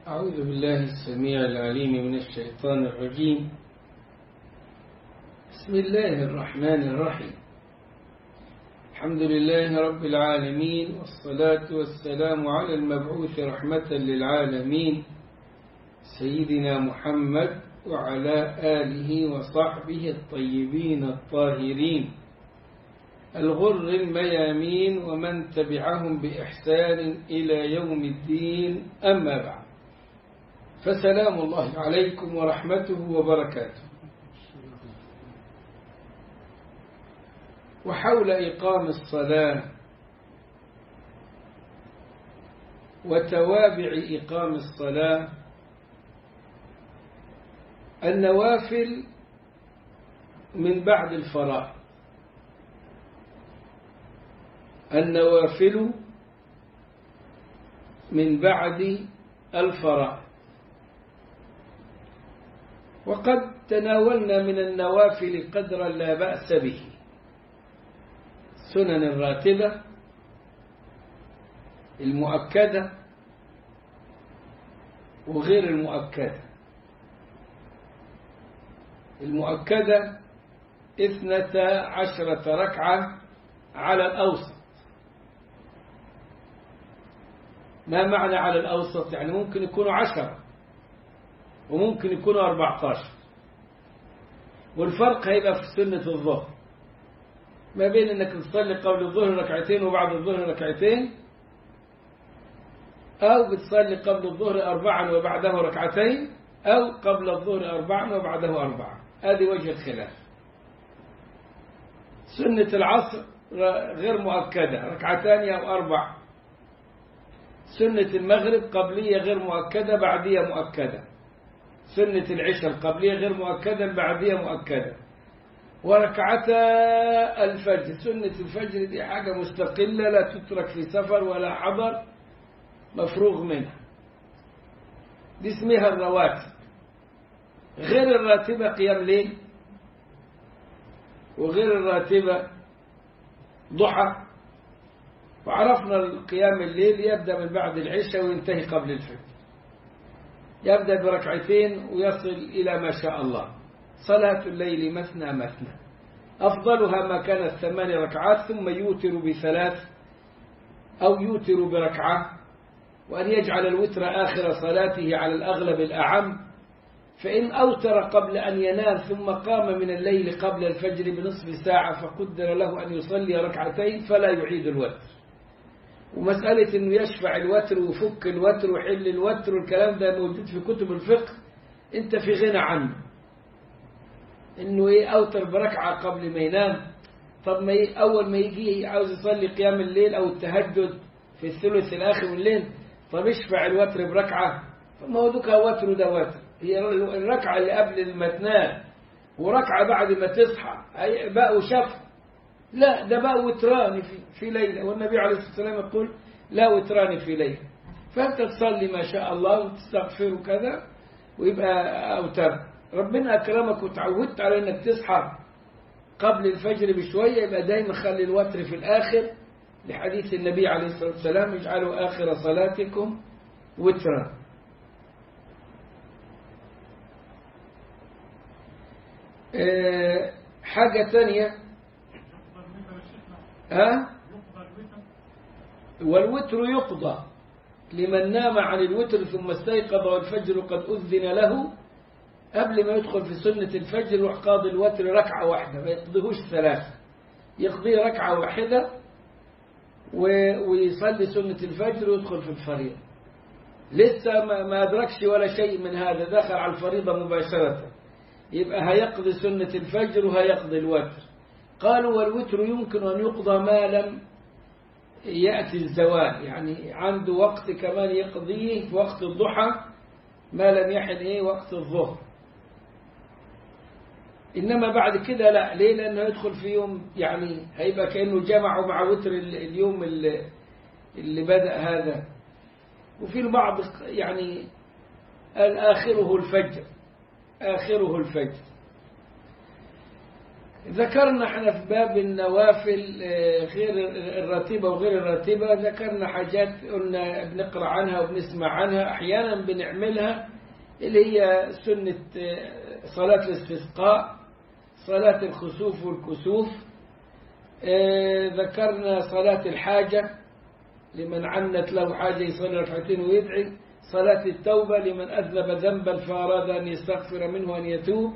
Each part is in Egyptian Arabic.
أعوذ بالله السميع العليم من الشيطان الرجيم بسم الله الرحمن الرحيم الحمد لله رب العالمين والصلاة والسلام على المبعوث رحمة للعالمين سيدنا محمد وعلى آله وصحبه الطيبين الطاهرين الغر الميامين ومن تبعهم بإحسان إلى يوم الدين أما بعد فسلام الله عليكم ورحمته وبركاته وحول إقام الصلاة وتوابع إقام الصلاة النوافل من بعد الفرائض النوافل من بعد الفرائض وقد تناولنا من النوافل قدرا لا بأس به سنن الراتبة المؤكدة وغير المؤكدة المؤكدة اثنتا عشرة ركعة على الأوسط ما معنى على الأوسط يعني ممكن يكونوا عشرة وممكن يكونوا أربعة عشر والفرق هيبقى في سنة الظهر ما بين انك تصلي قبل الظهر ركعتين وبعد الظهر ركعتين أو بتصلي قبل الظهر أربعا وبعده ركعتين أو قبل الظهر أربعا وبعده أربعا هذه وجه الخلاف سنة العصر غير مؤكدة ركعتان أو أربع سنة المغرب قبلية غير مؤكدة بعدية مؤكدة سنة العشاء القبلية غير مؤكدة بعدية مؤكدة وركعتا الفجر سنة الفجر دي حاجة مستقلة لا تترك في سفر ولا حضر مفروغ منها دي اسمها الرواتب غير الراتبة قيام ليل وغير الراتبة ضحى وعرفنا القيام الليل يبدأ من بعد العشاء وينتهي قبل الفجر يبدأ بركعتين ويصل إلى ما شاء الله صلاة الليل مثنى مثنى أفضلها ما كانت ثمان ركعات ثم يوتر بثلاث أو يوتر بركعة وأن يجعل الوتر آخر صلاته على الأغلب الأعم فإن أوتر قبل أن ينام ثم قام من الليل قبل الفجر بنصف ساعة فقدر له أن يصلي ركعتين فلا يعيد الوتر ومسألة أنه يشفع الوتر ويفك الوتر ويحل الوتر والكلام ده موجود في كتب الفقه أنت في غنى عنه انه ايه اوتر بركعه قبل ما ينام طب ما إيه اول ما يجي عاوز يصلي قيام الليل او التهجد في الثلث الاخر من الليل طب اشفع الوتر بركعه فما هو دوكا وتر ده وتر هي الركعه اللي قبل ما تنام وركعه بعد ما تصحى بقوا شفع لا ده بقى وتران في, في ليله والنبي عليه الصلاه والسلام يقول لا وتران في ليله فانت تصلي ما شاء الله وتستغفر وكذا ويبقى اوتر ربنا أكرمك وتعودت على أنك تصحى قبل الفجر بشوية يبقى دايما خلي الوتر في الآخر لحديث النبي عليه الصلاة والسلام اجعلوا آخر صلاتكم وترا أه حاجة تانية ها والوتر يقضى لمن نام عن الوتر ثم استيقظ والفجر قد أذن له قبل ما يدخل في سنة الفجر يروح قاضي الوتر ركعة واحدة ما يقضيهوش ثلاثة يقضي ركعة واحدة ويصلي سنة الفجر ويدخل في الفريضة لسه ما أدركش ولا شيء من هذا دخل على الفريضة مباشرة يبقى هيقضي سنة الفجر وهيقضي الوتر قالوا والوتر يمكن أن يقضى ما لم يأتي الزوال يعني عنده وقت كمان يقضيه في وقت الضحى ما لم يحل إيه وقت الظهر إنما بعد كده لا ليه لأنه يدخل في يوم يعني هيبقى كأنه جمعه مع وتر اليوم اللي, اللي بدأ هذا وفي البعض يعني آخره الفجر آخره الفجر ذكرنا احنا في باب النوافل غير الراتبة وغير الراتبة ذكرنا حاجات قلنا بنقرأ عنها وبنسمع عنها أحيانا بنعملها اللي هي سنة صلاة الاستسقاء صلاة الخسوف والكسوف ذكرنا صلاة الحاجة لمن عنت له حاجة يصلي ركعتين ويدعي صلاة التوبة لمن أذنب ذنبا فأراد أن يستغفر منه أن يتوب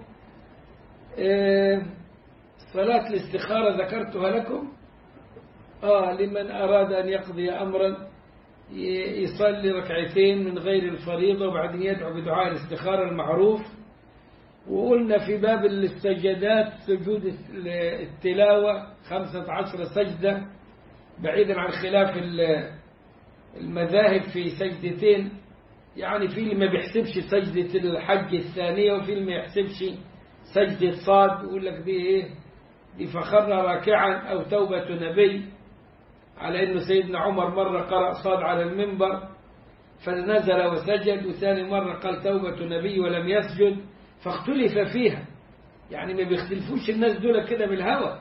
صلاة الاستخارة ذكرتها لكم آه لمن أراد أن يقضي أمرا يصلي ركعتين من غير الفريضة وبعدين يدعو بدعاء الاستخارة المعروف وقلنا في باب السجدات سجود التلاوة خمسة عشر سجدة بعيدا عن خلاف المذاهب في سجدتين يعني في اللي ما بيحسبش سجدة الحج الثانية وفي اللي ما يحسبش سجدة صاد يقول لك دي ايه دي فخرنا راكعا أو توبة نبي على أنه سيدنا عمر مرة قرأ صاد على المنبر فنزل وسجد وثاني مرة قال توبة نبي ولم يسجد فاختلف فيها يعني ما بيختلفوش الناس دول كده بالهوى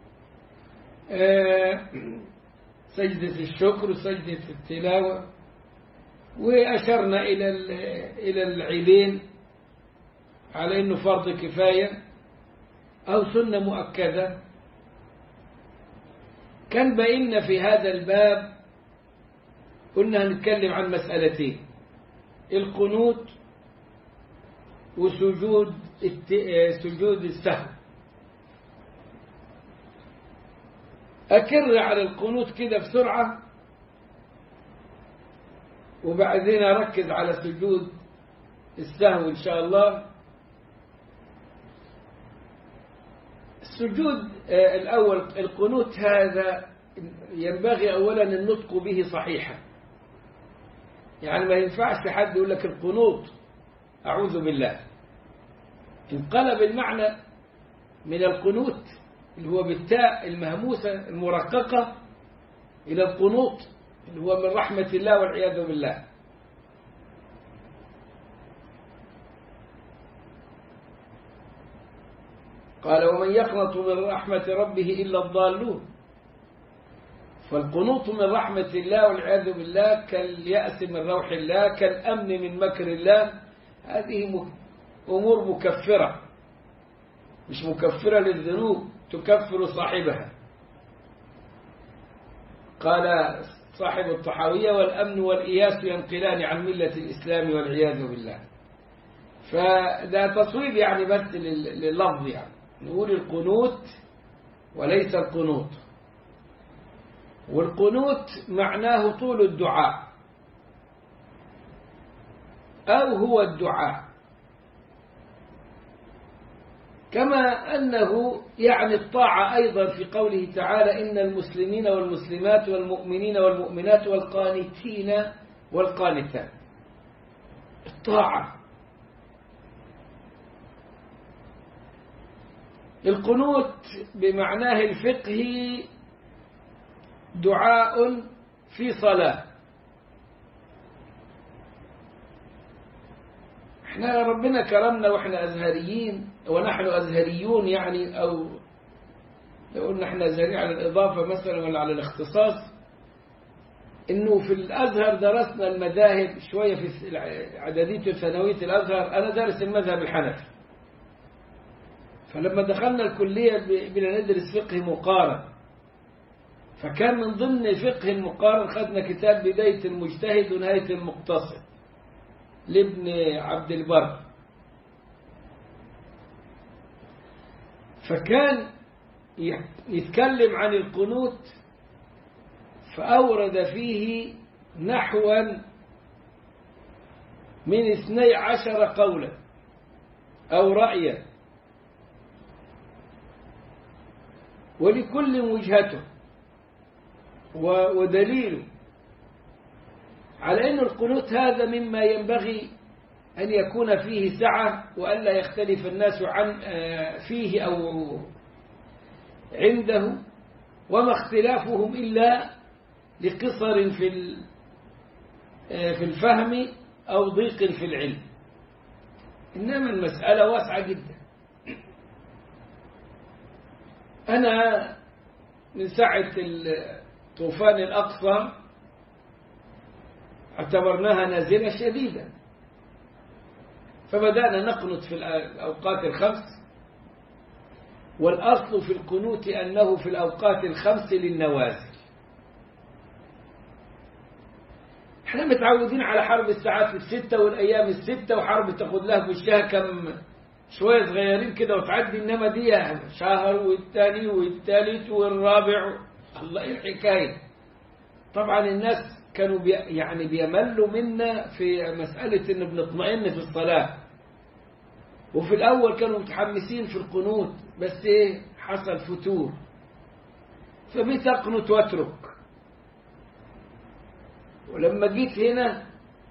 آه سجدة الشكر وسجدة التلاوة وأشرنا إلى إلى العيدين على أنه فرض كفاية أو سنة مؤكدة كان بينا في هذا الباب قلنا هنتكلم عن مسألتين القنوت وسجود سجود السهو أكر على القنوت كده بسرعة وبعدين أركز على سجود السهو إن شاء الله السجود الأول القنوت هذا ينبغي أولا النطق به صحيحا يعني ما ينفعش حد يقول لك القنوط أعوذ بالله انقلب المعنى من القنوت اللي هو بالتاء المهموسة المرققة إلى القنوط اللي هو من رحمة الله والعياذ بالله قال ومن يقنط من رحمة ربه إلا الضالون فالقنوط من رحمة الله والعياذ بالله كاليأس من روح الله كالأمن من مكر الله هذه أمور مكفرة مش مكفرة للذنوب تكفر صاحبها قال صاحب الطحاوية والأمن والإياس ينقلان عن ملة الإسلام والعياذ بالله فده تصويب يعني بس لللفظ يعني نقول القنوت وليس القنوط والقنوت معناه طول الدعاء أو هو الدعاء كما أنه يعني الطاعة أيضا في قوله تعالى إن المسلمين والمسلمات والمؤمنين والمؤمنات والقانتين والقانتات الطاعة القنوت بمعناه الفقهي دعاء في صلاة احنا ربنا كرمنا واحنا أزهريين ونحن أزهريون يعني أو لو قلنا احنا أزهريين على الإضافة مثلا ولا على الاختصاص انه في الازهر درسنا المذاهب شويه في اعداديه ثانويه الازهر انا دارس المذهب الحنفي فلما دخلنا الكليه بنا ندرس فقه مقارن فكان من ضمن فقه المقارن خدنا كتاب بدايه المجتهد ونهايه المقتصد لابن عبد البر فكان يتكلم عن القنوت فأورد فيه نحوا من اثني عشر قولا أو رأيا ولكل وجهته ودليله على أن القنوت هذا مما ينبغي أن يكون فيه سعة وألا يختلف الناس عن فيه أو عنده وما اختلافهم إلا لقصر في في الفهم أو ضيق في العلم إنما المسألة واسعة جدا أنا من ساعة طوفان الأقصى اعتبرناها نازلة شديدة فبدأنا نقنط في الأوقات الخمس والأصل في القنوت أنه في الأوقات الخمس للنوازل احنا متعودين على حرب الساعات الستة والأيام الستة وحرب تاخد لها في وشها كم شوية صغيرين كده وتعدي إنما دي شهر والتاني والتالت والرابع الله إيه الحكاية طبعا الناس كانوا بي يعني بيملوا منا في مسألة إن بنطمئن في الصلاة وفي الأول كانوا متحمسين في القنوت بس إيه حصل فتور فبتقنت واترك ولما جيت هنا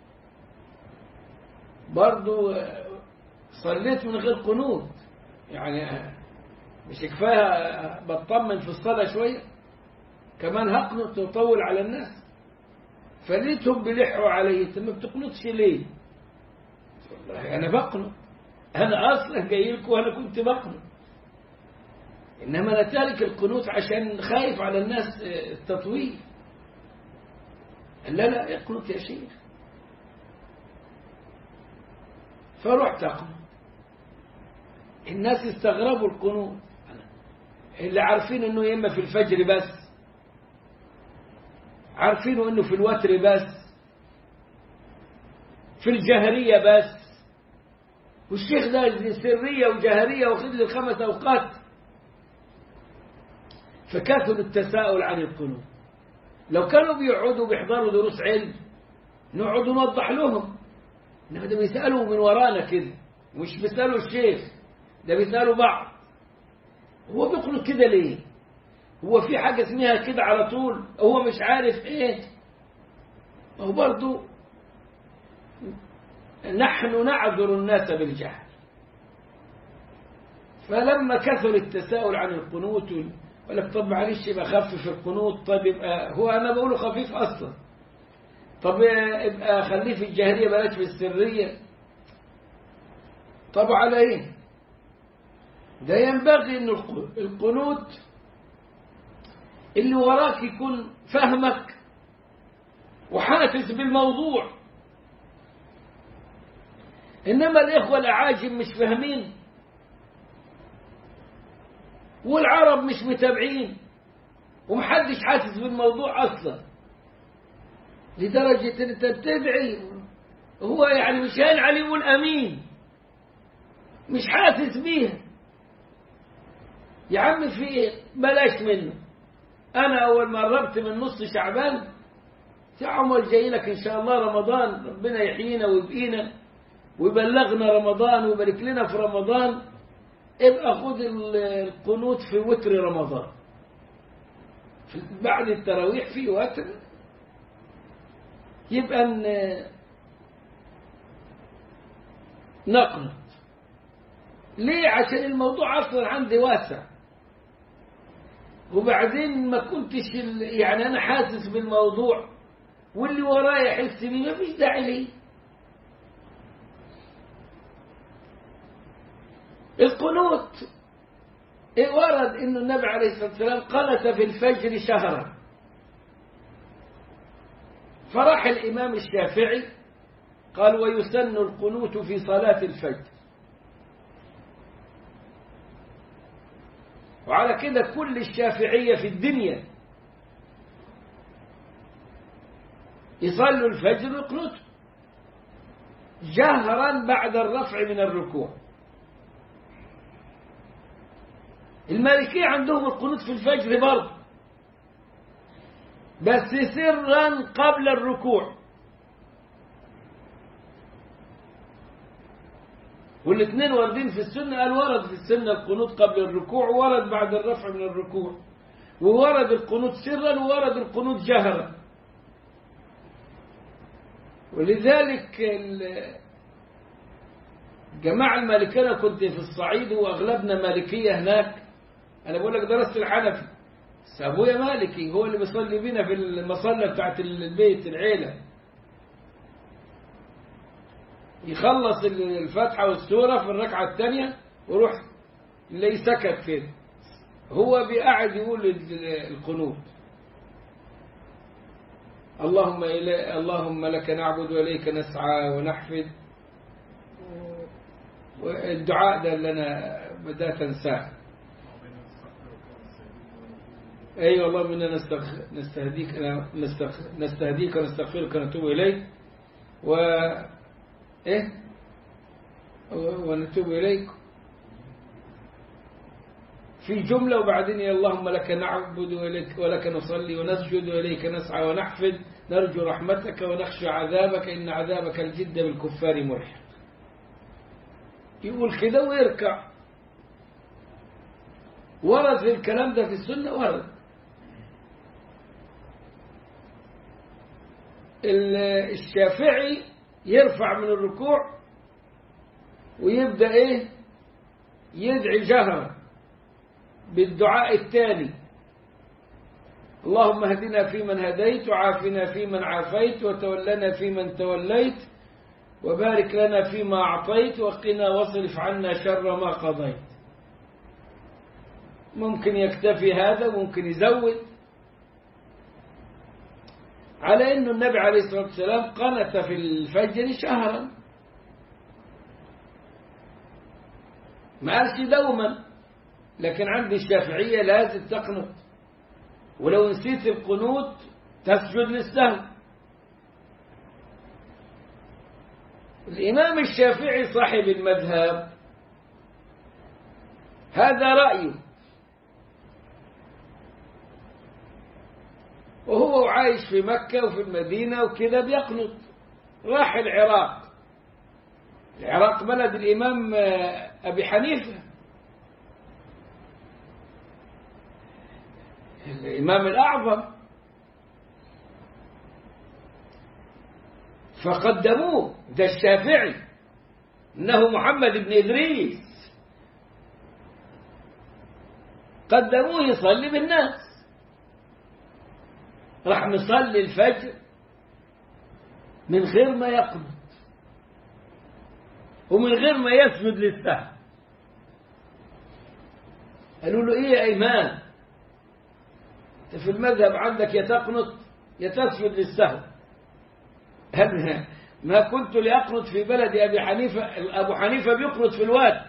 برضو صليت من غير قنوت يعني مش كفايه بطمن في الصلاة شوية كمان هقنط وطول على الناس فليتهم بلحوا علي انت ما بتقنطش ليه والله انا بقنط انا اصلا جاي لكم وانا كنت بقنط انما انا تارك القنوت عشان خايف على الناس التطويل لا لا اقنط يا شيخ فرحت اقنط الناس استغربوا القنوت اللي عارفين انه يا اما في الفجر بس عارفينه انه في الوتر بس في الجهرية بس والشيخ ده سرية وجهرية واخد لي الخمس أوقات فكثر التساؤل عن القنوت لو كانوا بيقعدوا بيحضروا دروس علم نقعد نوضح لهم انما ده بيسألوا من ورانا كده مش بيسألوا الشيخ ده بيسألوا بعض هو بيقولوا كده ليه هو في حاجة اسمها كده على طول هو مش عارف ايه هو برضو نحن نعذر الناس بالجهل فلما كثر التساؤل عن القنوت يقول لك طب معلش يبقى خفف القنوت طب يبقى هو انا بقوله خفيف اصلا طب يبقى خليه في الجهريه بلاش في السريه طب على ايه ده ينبغي ان القنوت اللي وراك يكون فهمك وحاسس بالموضوع انما الاخوه الاعاجم مش فاهمين والعرب مش متابعين ومحدش حاسس بالموضوع اصلا لدرجه ان انت بتدعي هو يعني مش هين عليه يقول امين مش حاسس بيها يا عم في ايه بلاش منه انا اول ما قربت من نص شعبان يا عمر جاي لك ان شاء الله رمضان ربنا يحيينا ويبقينا ويبلغنا رمضان ويبارك لنا في رمضان ابقى خد القنوت في وتر رمضان بعد التراويح في وتر يبقى نقنط ليه عشان الموضوع اصلا عندي واسع وبعدين ما كنتش يعني انا حاسس بالموضوع واللي ورايا يحس بيه ما فيش داعي ليه القنوت ورد ان النبي عليه الصلاه والسلام قنت في الفجر شهرا فراح الامام الشافعي قال ويسن القنوت في صلاه الفجر وعلى كده كل الشافعية في الدنيا يصلوا الفجر ويقنطوا جهرا بعد الرفع من الركوع المالكية عندهم القنوت في الفجر برضه بس سرا قبل الركوع والاثنين واردين في السنة قال ورد في السنة القنوت قبل الركوع وورد بعد الرفع من الركوع وورد القنوت سرا وورد القنوت جهرا ولذلك الجماعة المالكية أنا كنت في الصعيد وأغلبنا مالكية هناك أنا بقول لك درست الحنفي بس أبويا مالكي هو اللي بيصلي بينا في المصلى بتاعت البيت العيلة يخلص الفاتحة والسورة في الركعة الثانية ويروح اللي سكت كده هو بقعد يقول القنوت اللهم إلي اللهم لك نعبد وإليك نسعى ونحفد الدعاء ده اللي أنا بدأت أنساه أي أيوة اللهم إنا نستغ... نستهديك نستغ... نستهديك ونستغفرك ونتوب إليك و إيه ونتوب إليك في جملة وبعدين يا اللهم لك نعبد ولك, ولك نصلي ونسجد وإليك نسعى ونحفد نرجو رحمتك ونخشى عذابك إن عذابك الجد بالكفار مرحق يقول كده ويركع ورد في الكلام ده في السنة ورد الشافعي يرفع من الركوع ويبدأ ايه يدعي جهرا بالدعاء التالي اللهم اهدنا فيمن هديت وعافنا فيمن عافيت وتولنا فيمن توليت وبارك لنا فيما أعطيت وقنا واصرف عنا شر ما قضيت ممكن يكتفي هذا ممكن يزود على أن النبي عليه الصلاة والسلام قنت في الفجر شهرا ما قالش دوما لكن عند الشافعية لازم تقنط ولو نسيت القنوت تسجد للسهو الإمام الشافعي صاحب المذهب هذا رأيه وهو عايش في مكة وفي المدينة وكذا بيقنط راح العراق العراق بلد الإمام أبي حنيفة الإمام الأعظم فقدموه ده الشافعي إنه محمد بن إدريس قدموه يصلي بالناس راح نصلي الفجر من غير ما يقنط ومن غير ما يسجد للسهو قالوا له ايه يا ايمان في المذهب عندك يا تقنط يا تسجد للسهو ما كنت لأقنط في بلد أبي حنيفة أبو حنيفة بيقنط في الواد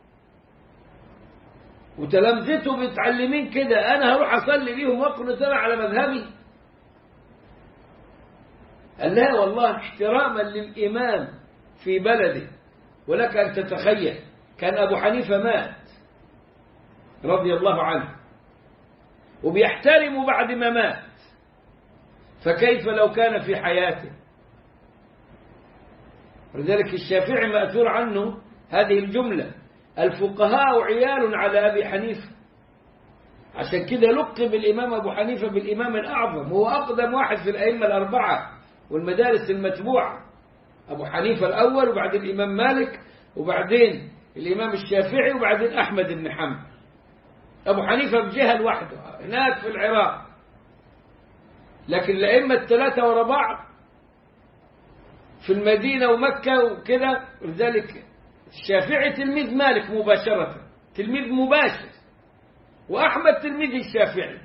وتلامذته متعلمين كده أنا هروح أصلي بيهم وأقنط أنا على مذهبي قال لا والله احتراما للإمام في بلده ولك أن تتخيل كان أبو حنيفة مات رضي الله عنه وبيحترمه بعد ما مات فكيف لو كان في حياته ولذلك الشافعي مأثور عنه هذه الجملة الفقهاء عيال على أبي حنيفة عشان كده لقب الإمام أبو حنيفة بالإمام الأعظم هو أقدم واحد في الأئمة الأربعة والمدارس المتبوعة أبو حنيفة الأول وبعدين الإمام مالك وبعدين الإمام الشافعي وبعدين أحمد بن حنبل أبو حنيفة بجهة لوحده هناك في العراق لكن الأئمة الثلاثة ورا بعض في المدينة ومكة وكذا ولذلك الشافعي تلميذ مالك مباشرة تلميذ مباشر وأحمد تلميذ الشافعي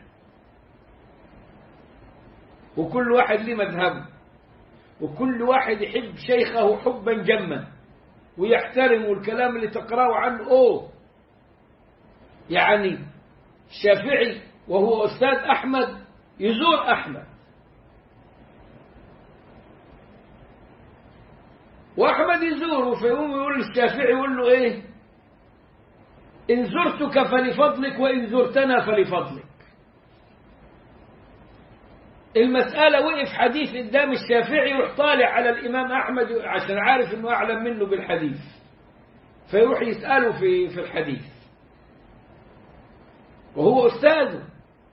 وكل واحد له مذهبه وكل واحد يحب شيخه حبا جما ويحترم الكلام اللي تقرأه عنه أوه يعني الشافعي وهو أستاذ أحمد يزور أحمد وأحمد يزوره فيقوم يقول للشافعي يقول له إيه إن زرتك فلفضلك وإن زرتنا فلفضلك المسألة وقف حديث قدام الشافعي يروح طالع على الإمام أحمد عشان عارف إنه أعلم منه بالحديث فيروح يسأله في في الحديث وهو أستاذه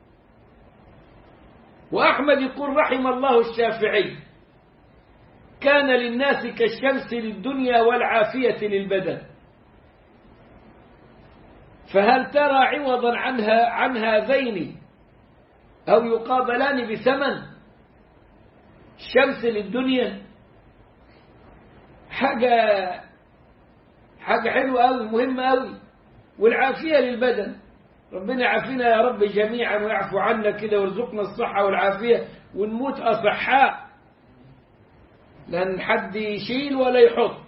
وأحمد يقول رحم الله الشافعي كان للناس كالشمس للدنيا والعافية للبدن فهل ترى عوضا عنها عن هذين أو يقابلان بثمن الشمس للدنيا حاجة حاجة حلوة أوي مهمة أوي والعافية للبدن ربنا يعافينا يا رب جميعا ويعفو عنا كده ويرزقنا الصحة والعافية ونموت أصحاء لأن حد يشيل ولا يحط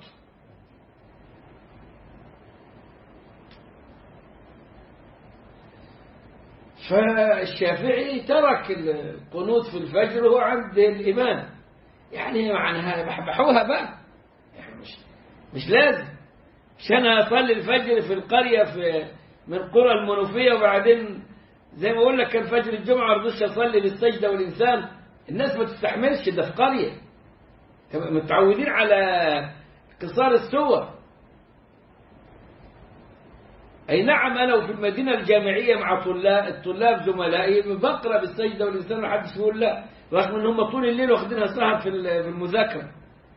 فالشافعي ترك القنوت في الفجر وهو عند الإمام يعني معناها بحبحوها بقى يعني مش مش لازم مش أنا أصلي الفجر في القرية في من قرى المنوفية وبعدين زي ما أقول لك كان فجر الجمعة ما رضوش أصلي بالسجدة والإنسان الناس ما تستحملش ده في قرية متعودين على قصار السور أي نعم أنا وفي المدينة الجامعية مع طلاب الطلاب زملائي بقرأ بالسجدة والإنسان ما حدش يقول لا رغم أن هم طول الليل واخدينها سهر في المذاكرة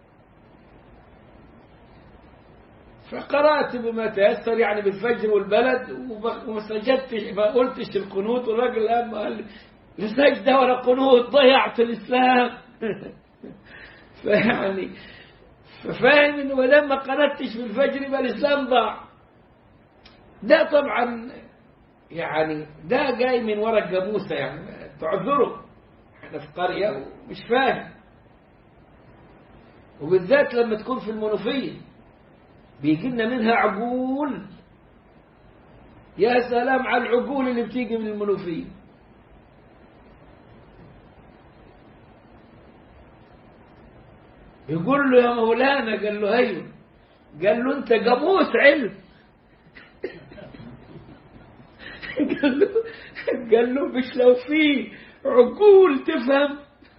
فقرأت بما تيسر يعني بالفجر والبلد وما سجدتش ما قلتش القنوت والراجل قام قال لي سجدة ولا قنوت ضيعت الإسلام فيعني ففاهم انه ما دام ما قنتش في الفجر يبقى الاسلام ضاع ده طبعا يعني ده جاي من ورا الجاموسه يعني تعذره احنا في قريه ومش فاهم وبالذات لما تكون في المنوفيه بيجي لنا منها عقول يا سلام على العقول اللي بتيجي من المنوفيه يقول له يا مولانا قال له ايوه قال له انت جاموس علم قال له قال له مش لو في عقول تفهم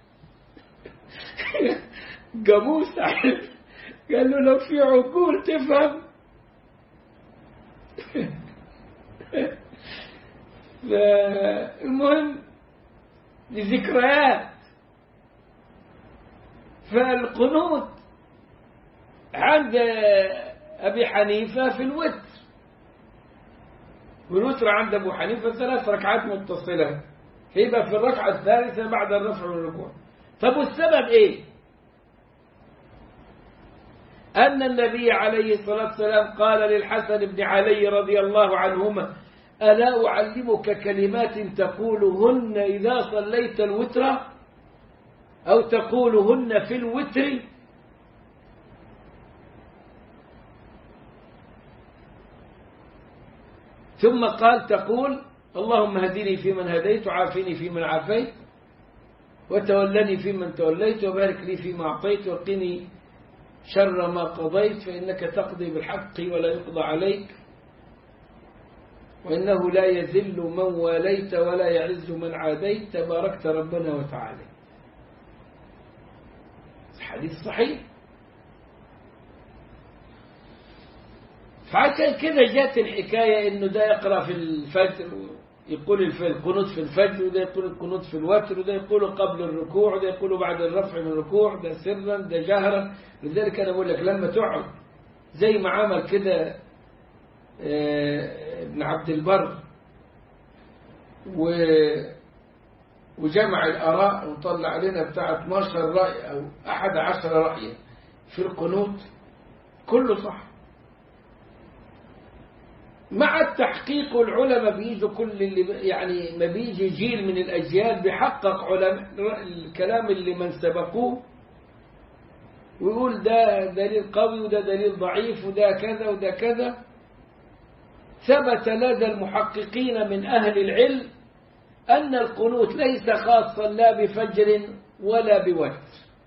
جاموس علم قال له لو في عقول تفهم فالمهم لذكريات فالقنوت عند أبي حنيفة في الوتر والوتر عند أبو حنيفة ثلاث ركعات متصلة هيبقى في الركعة الثالثة بعد الرفع والركوع طب والسبب إيه؟ أن النبي عليه الصلاة والسلام قال للحسن بن علي رضي الله عنهما ألا أعلمك كلمات تقولهن إذا صليت الوتر أو تقولهن في الوتر ثم قال تقول اللهم هدني فيمن هديت وعافني فيمن عافيت وتولني فيمن توليت وبارك لي فيما أعطيت وقني شر ما قضيت فإنك تقضي بالحق ولا يقضى عليك وإنه لا يذل من واليت ولا يعز من عاديت تباركت ربنا وتعالى حديث صحيح فعشان كده جات الحكاية انه ده يقرأ في الفجر يقول القنوت في الفجر وده يقول القنوت في الوتر وده يقول قبل الركوع وده يقول بعد الرفع من الركوع ده سرا ده جهرا لذلك انا بقول لك لما تقعد زي ما عمل كده ابن عبد البر و وجمع الآراء وطلع لنا بتاع 12 رأي أو 11 رأيا في القنوت كله صح مع التحقيق والعلماء بيجوا كل اللي يعني ما بيجي جيل من الأجيال بيحقق علماء الكلام اللي من سبقوه ويقول ده دليل قوي وده دليل ضعيف وده كذا وده كذا ثبت لدى المحققين من أهل العلم أن القنوت ليس خاصا لا بفجر ولا بوتر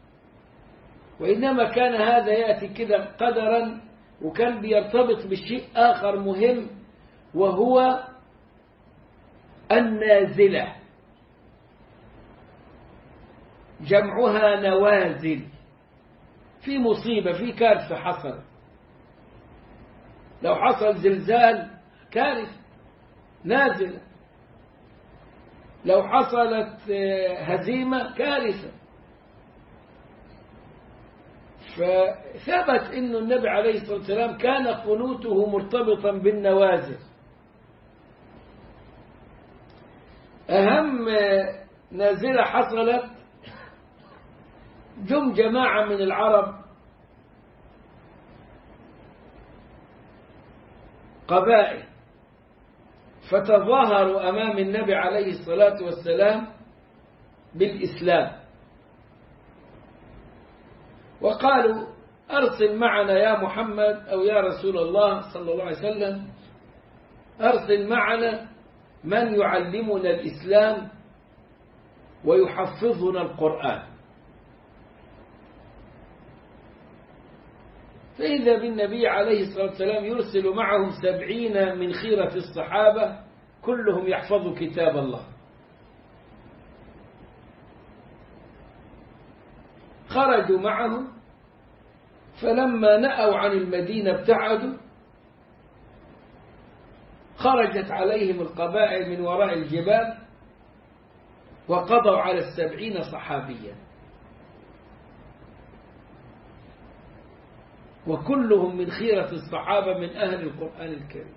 وإنما كان هذا يأتي كده قدرا وكان بيرتبط بشيء آخر مهم وهو النازلة جمعها نوازل في مصيبة في كارثة حصل لو حصل زلزال كارثة نازلة لو حصلت هزيمة كارثة فثبت أن النبي عليه الصلاة والسلام كان قنوته مرتبطا بالنوازل أهم نازلة حصلت جم جماعة من العرب قبائل فتظاهروا أمام النبي عليه الصلاة والسلام بالإسلام وقالوا أرسل معنا يا محمد أو يا رسول الله صلى الله عليه وسلم أرسل معنا من يعلمنا الإسلام ويحفظنا القرآن فإذا بالنبي عليه الصلاة والسلام يرسل معهم سبعين من خيرة الصحابة كلهم يحفظوا كتاب الله خرجوا معه فلما نأوا عن المدينة ابتعدوا خرجت عليهم القبائل من وراء الجبال وقضوا على السبعين صحابيا وكلهم من خيرة الصحابة من أهل القرآن الكريم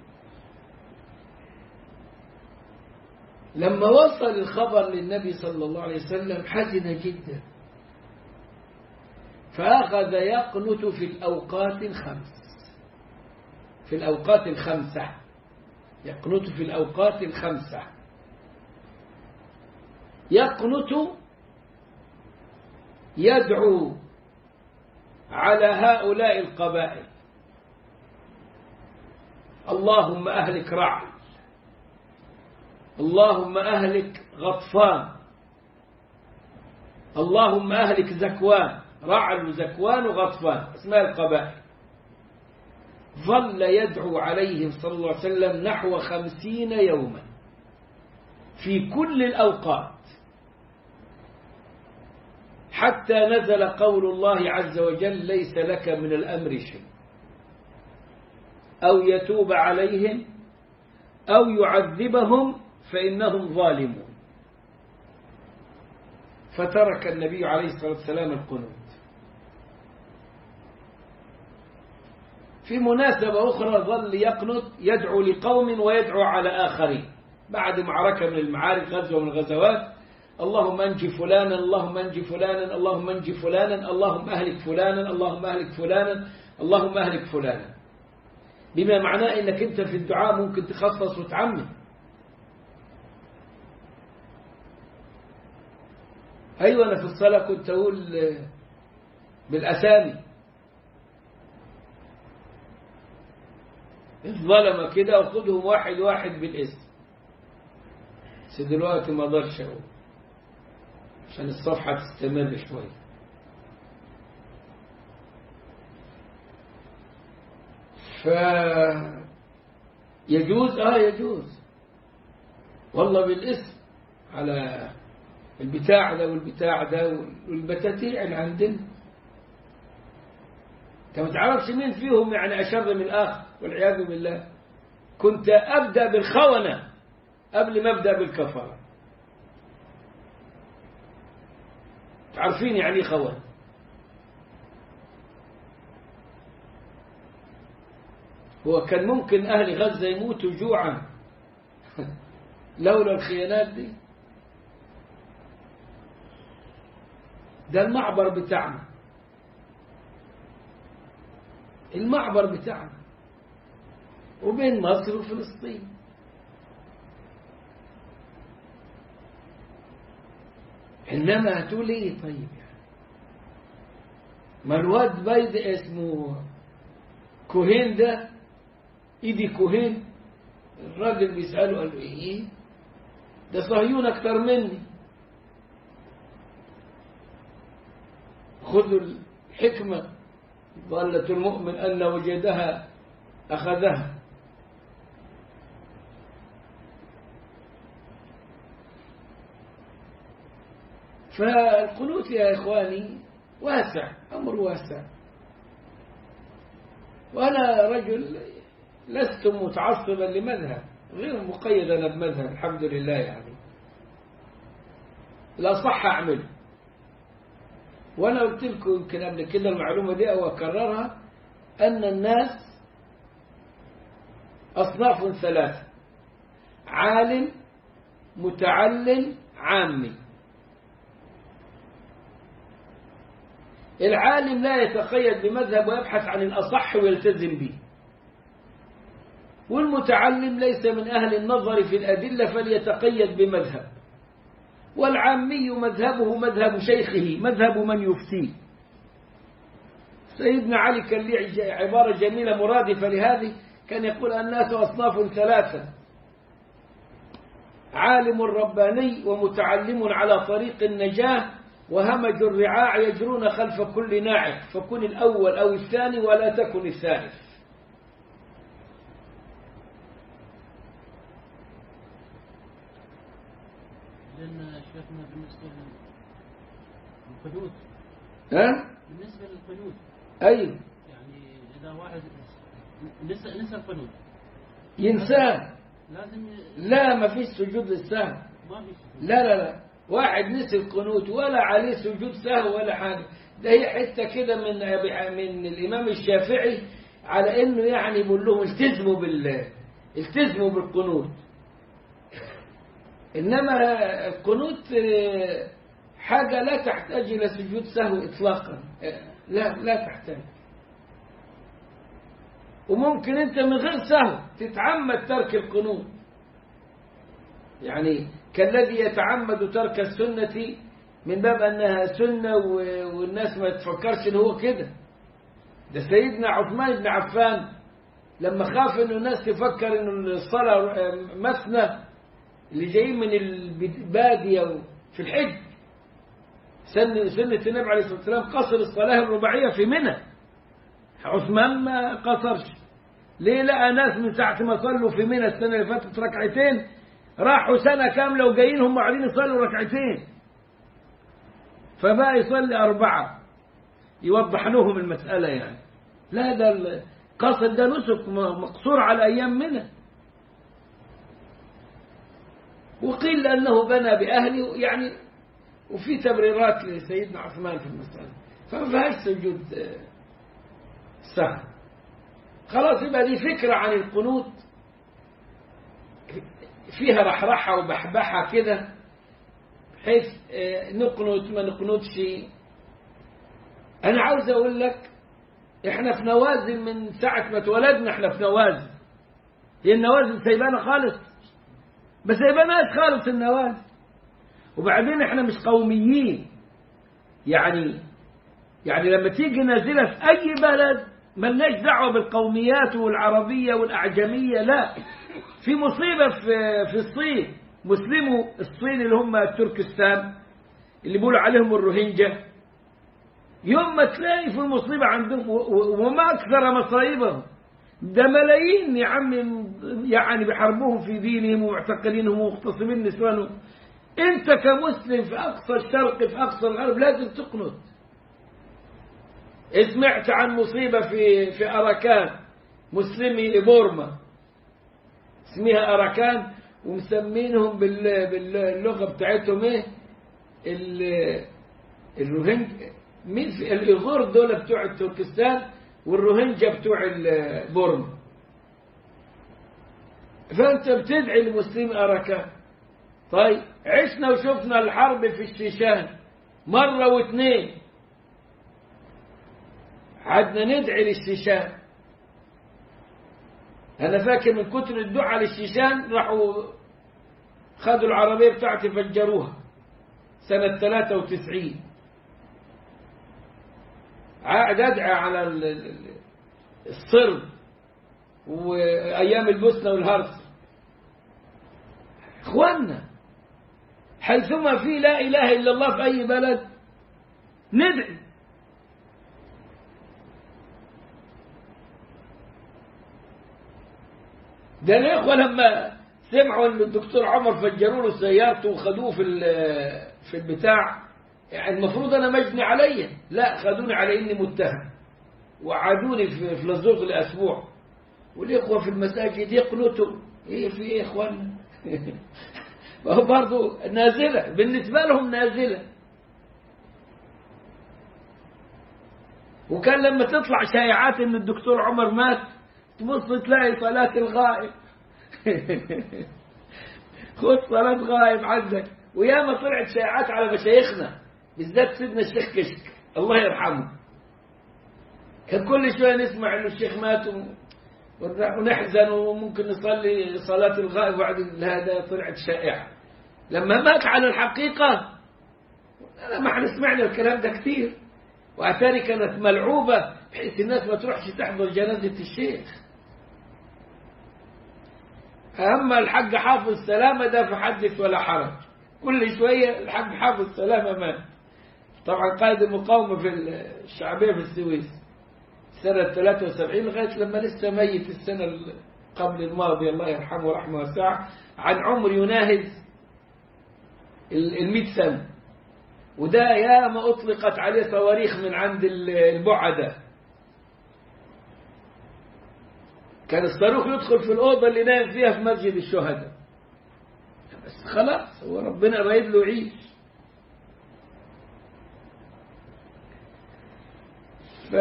لما وصل الخبر للنبي صلى الله عليه وسلم حزن جدا فأخذ يقنت في الأوقات الخمس في الأوقات الخمسة يقنت في الأوقات الخمسة يقنت يدعو على هؤلاء القبائل اللهم أهلك رعل اللهم أهلك غطفان اللهم أهلك زكوان رعل وزكوان وغطفان اسماء القبائل ظل يدعو عليهم صلى الله عليه وسلم نحو خمسين يوما في كل الأوقات حتى نزل قول الله عز وجل ليس لك من الأمر شيء أو يتوب عليهم أو يعذبهم فإنهم ظالمون فترك النبي عليه الصلاة والسلام القنوت في مناسبة أخرى ظل يقنط يدعو لقوم ويدعو على آخرين بعد معركة من المعارك غزوة من الغزوات اللهم انجي فلانا اللهم انجي فلانا اللهم انجي فلانا اللهم اهلك فلانا اللهم اهلك فلانا اللهم اهلك فلانا بما معناه انك انت في الدعاء ممكن تخصص وتعمم ايوه انا في الصلاه كنت اقول بالاسامي الظلمه كده وخدهم واحد واحد بالاسم بس دلوقتي ما اقدرش اقول عشان الصفحة تستمر شوي ف يجوز اه يجوز والله بالاسم على البتاع ده والبتاع ده والبتاتيع اللي عندنا انت ما تعرفش مين فيهم يعني اشر من الاخر والعياذ بالله كنت ابدا بالخونه قبل ما ابدا بالكفره عارفين يعني ايه خوان هو كان ممكن أهل غزة يموتوا جوعا لولا الخيانات دي ده المعبر بتاعنا المعبر بتاعنا وبين مصر وفلسطين إنما هتقول إيه طيب يعني ما الواد بيض اسمه كوهين ده إيدي كوهين الراجل بيسأله قال له إيه ده صهيون أكتر مني خذوا الحكمة ضالة المؤمن أن وجدها أخذها فالقنوت يا إخواني واسع أمر واسع وأنا رجل لست متعصبا لمذهب غير مقيد أنا بمذهب الحمد لله يعني لا صح أعمله وأنا قلت لكم يمكن قبل كده المعلومة دي أو أكررها أن الناس أصناف ثلاثة عالم متعلم عامي العالم لا يتقيد بمذهب ويبحث عن الأصح ويلتزم به والمتعلم ليس من أهل النظر في الأدلة فليتقيد بمذهب والعامي مذهبه مذهب شيخه مذهب من يفتيه سيدنا علي كان ليه عبارة جميلة مرادفة لهذه كان يقول الناس أصناف ثلاثة عالم رباني ومتعلم على طريق النجاة وهمج الرعاع يجرون خلف كل ناعق فكن الأول أو الثاني ولا تكن الثالث لأن شيخنا بالنسبة للقيود ها؟ بالنسبة للقيود أيوه يعني إذا واحد نسى نسى القنوت ينساه لازم ي- لا ما فيش سجود للسهو ما في سجود. لا لا لا واحد نسي القنوت ولا عليه سجود سهو ولا حاجة ده هي حتة كده من من الإمام الشافعي على إنه يعني يقول لهم التزموا بال التزموا بالقنوت إنما القنوت آه، حاجة لا تحتاج إلى سجود سهو إطلاقا آه، لا لا تحتاج وممكن أنت من غير سهو تتعمد ترك القنوت يعني كالذي يتعمد ترك السنة من باب أنها سنة و- والناس ما تفكرش إن هو كده ده سيدنا عثمان بن عفان لما خاف إنه الناس تفكر إنه الصلاة مثنى اللي جايين من البادية في الحج سنة, سنة النبي عليه الصلاة والسلام قصر الصلاة الرباعية في منى عثمان ما قصرش ليه لقى ناس من ساعة ما صلوا في منى السنة اللي فاتت ركعتين راحوا سنة كاملة وجايين هم قاعدين يصلوا ركعتين فبقى يصلي أربعة يوضح لهم المسألة يعني لا ده القصد ده نسك مقصور على أيام منى وقيل أنه بنى بأهله يعني وفي تبريرات لسيدنا عثمان في المسألة فما فيهاش سجود آه، سهل خلاص يبقى دي فكرة عن القنوت فيها رحرحة وبحبحة كده بحيث آه، نقنط ما نقنطش أنا عاوز أقول لك إحنا في نوازل من ساعة ما اتولدنا إحنا في نوازل هي النوازل سايبانا خالص ما سايباناش خالص النوازل وبعدين إحنا مش قوميين يعني يعني لما تيجي نازلة في أي بلد ملناش دعوة بالقوميات والعربية والأعجمية لا في مصيبة في في الصين مسلموا الصين اللي هم تركستان اللي بيقولوا عليهم الروهينجا يوم ما تلاقي في المصيبة عندهم و- و- وما أكثر مصايبهم ده ملايين يا عم يعني بيحاربوهم في دينهم ومعتقلينهم ومغتصبين نسوانهم انت كمسلم في اقصى الشرق في اقصى الغرب لازم تقنط سمعت عن مصيبة في في أراكان مسلمي بورما اسمها أراكان ومسمينهم بال- باللغة بتاعتهم ايه ال- الروهنج مين في الإيغور دول بتوع تركستان والروهنجا بتوع ال- بورما فأنت بتدعي لمسلمي أراكان طيب عشنا وشفنا الحرب في الشيشان مرة واثنين قعدنا ندعي للشيشان أنا فاكر من كتر الدعاء للشيشان راحوا خدوا العربية بتاعتي فجروها سنة 93 قاعد أدعي على ال- ال- الصرب وأيام البوسنة والهرس إخواننا حيثما في لا إله إلا الله في أي بلد ندعي ده الإخوة لما سمعوا إن الدكتور عمر فجروا له سيارته وخدوه في ال- في البتاع يعني المفروض أنا مجني عليا لا خدوني على إني متهم وعادوني في في لزوق لأسبوع والإخوة في المساجد يقنطوا إيه في إيه يا إخوانا ما هو برضه نازلة بالنسبة لهم نازلة وكان لما تطلع شائعات ان الدكتور عمر مات تبص تلاقي صلاة الغائب خد صلاة غائب عندك وياما طلعت شائعات على مشايخنا بالذات سيدنا الشيخ كشك الله يرحمه كان كل شوية نسمع انه الشيخ مات و- ونحزن وممكن نصلي صلاة الغائب وبعد هذا طلعت شائعة لما مات على الحقيقة أنا ما احنا سمعنا الكلام ده كتير وأتاري كانت ملعوبة بحيث الناس ما تروحش تحضر جنازة الشيخ أما الحاج حافظ سلامة ده فحدث ولا حرج كل شوية الحاج حافظ سلامة مات طبعا قائد المقاومة في الشعبية في السويس سنة 73 لغاية لما لسه ميت السنة قبل الماضية الله يرحمه ورحمه واسعة عن عمر يناهز المئة سنة وده يا ما أطلقت عليه صواريخ من عند البعدة كان الصاروخ يدخل في الأوضة اللي نايم فيها في مسجد الشهداء بس خلاص هو ربنا رايد له يعيش ف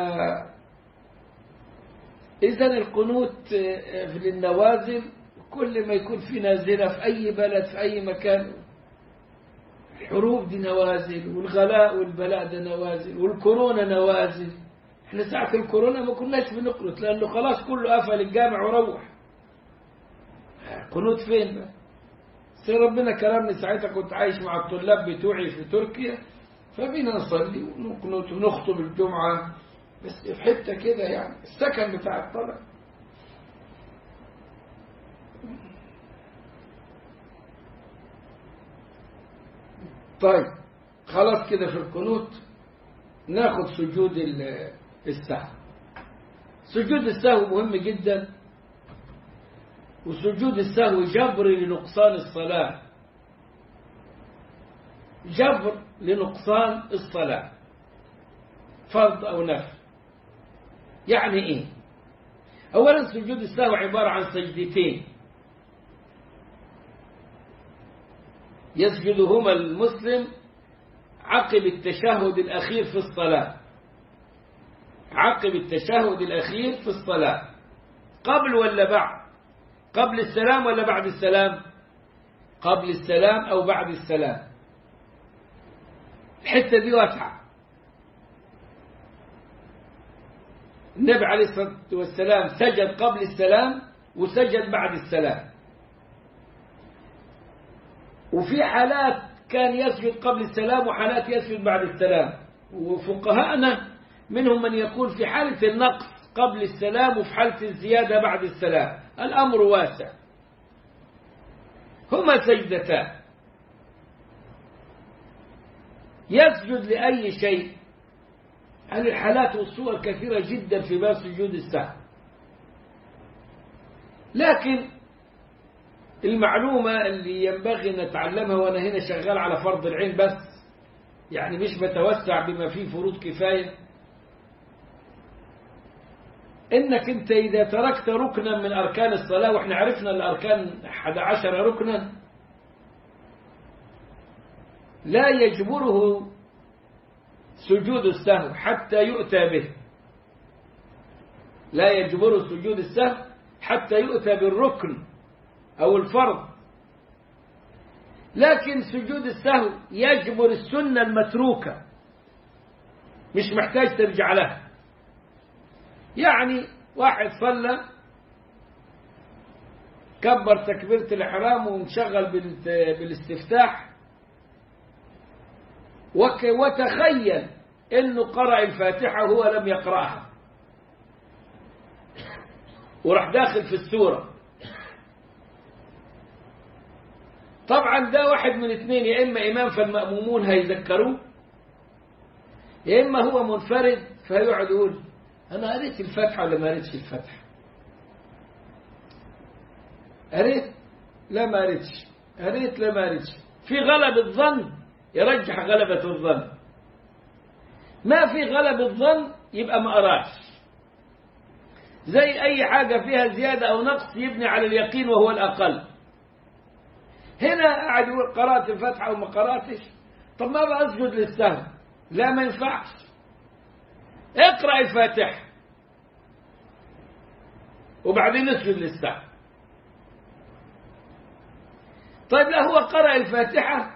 إذا القنوت في النوازل كل ما يكون في نازلة في أي بلد في أي مكان الحروب دي نوازل والغلاء والبلاء ده نوازل والكورونا نوازل احنا ساعة الكورونا ما كناش بنقنط لأنه خلاص كله قفل الجامع وروح قنوت فين بقى سي ربنا كرمني ساعتها كنت عايش مع الطلاب بتوعي في تركيا فبينا نصلي ونقنط ونخطب الجمعة بس في حتة كده يعني السكن بتاع الطلب طيب خلاص كده في القنوت ناخد سجود السهو سجود السهو مهم جدا وسجود السهو جبر لنقصان الصلاة جبر لنقصان الصلاة فرض أو نفل يعني إيه أولا سجود السهو عبارة عن سجدتين يسجدهما المسلم عقب التشهد الأخير في الصلاة عقب التشهد الأخير في الصلاة قبل ولا بعد قبل السلام ولا بعد السلام قبل السلام أو بعد السلام الحتة دي واسعة النبي عليه الصلاة والسلام سجد قبل السلام وسجد بعد السلام وفي حالات كان يسجد قبل السلام وحالات يسجد بعد السلام وفقهاءنا منهم من يقول في حالة النقص قبل السلام وفي حالة الزيادة بعد السلام الأمر واسع هما سجدتان يسجد لأي شيء عن الحالات والصور كثيرة جدا في باب سجود السهو لكن المعلومة اللي ينبغي نتعلمها وأنا هنا شغال على فرض العين بس يعني مش بتوسع بما فيه فروض كفاية إنك أنت إذا تركت ركنا من أركان الصلاة وإحنا عرفنا الأركان 11 ركنا لا يجبره سجود السهو حتى يؤتى به لا يجبره سجود السهو حتى يؤتى بالركن أو الفرض لكن سجود السهو يجبر السنة المتروكة مش محتاج ترجع لها يعني واحد صلى كبر تكبيرة الإحرام وانشغل بالاستفتاح وتخيل انه قرأ الفاتحة وهو لم يقرأها وراح داخل في السورة طبعا ده واحد من اثنين يا إما إمام فالمأمومون هيذكروه يا إما هو منفرد فيقعد يقول أنا قريت الفاتحة ولا ما قريتش الفاتحة قريت لا ما قريتش قريت لا ما قريتش في غلبة ظن يرجح غلبة الظن ما في غلبة ظن يبقى ما قراش زي أي حاجة فيها زيادة أو نقص يبني على اليقين وهو الأقل هنا قاعد يقول قرأت الفاتحة وما قرأتش طب ما بقى أسجد للسهو لا ما ينفعش اقرأ الفاتحة وبعدين اسجد للسهو طيب لا هو قرأ الفاتحة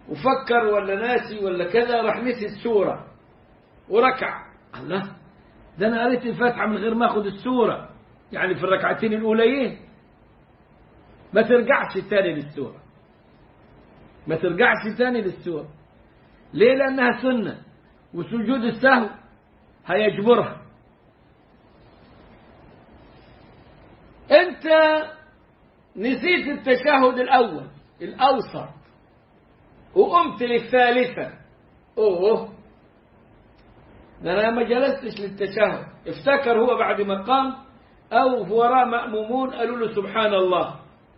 وفكر ولا ناسي ولا كذا راح نسي السورة وركع الله ده انا قريت الفاتحه من غير ما اخد السوره يعني في الركعتين الاوليين ما ترجعش تاني للسوره ما ترجعش تاني للسوره ليه لانها سنه وسجود السهو هيجبرها انت نسيت التشهد الاول الاوسط وقمت للثالثه اوه ده انا ما جلستش للتشهد افتكر هو بعد ما قام او وراء مأمومون قالوا له سبحان الله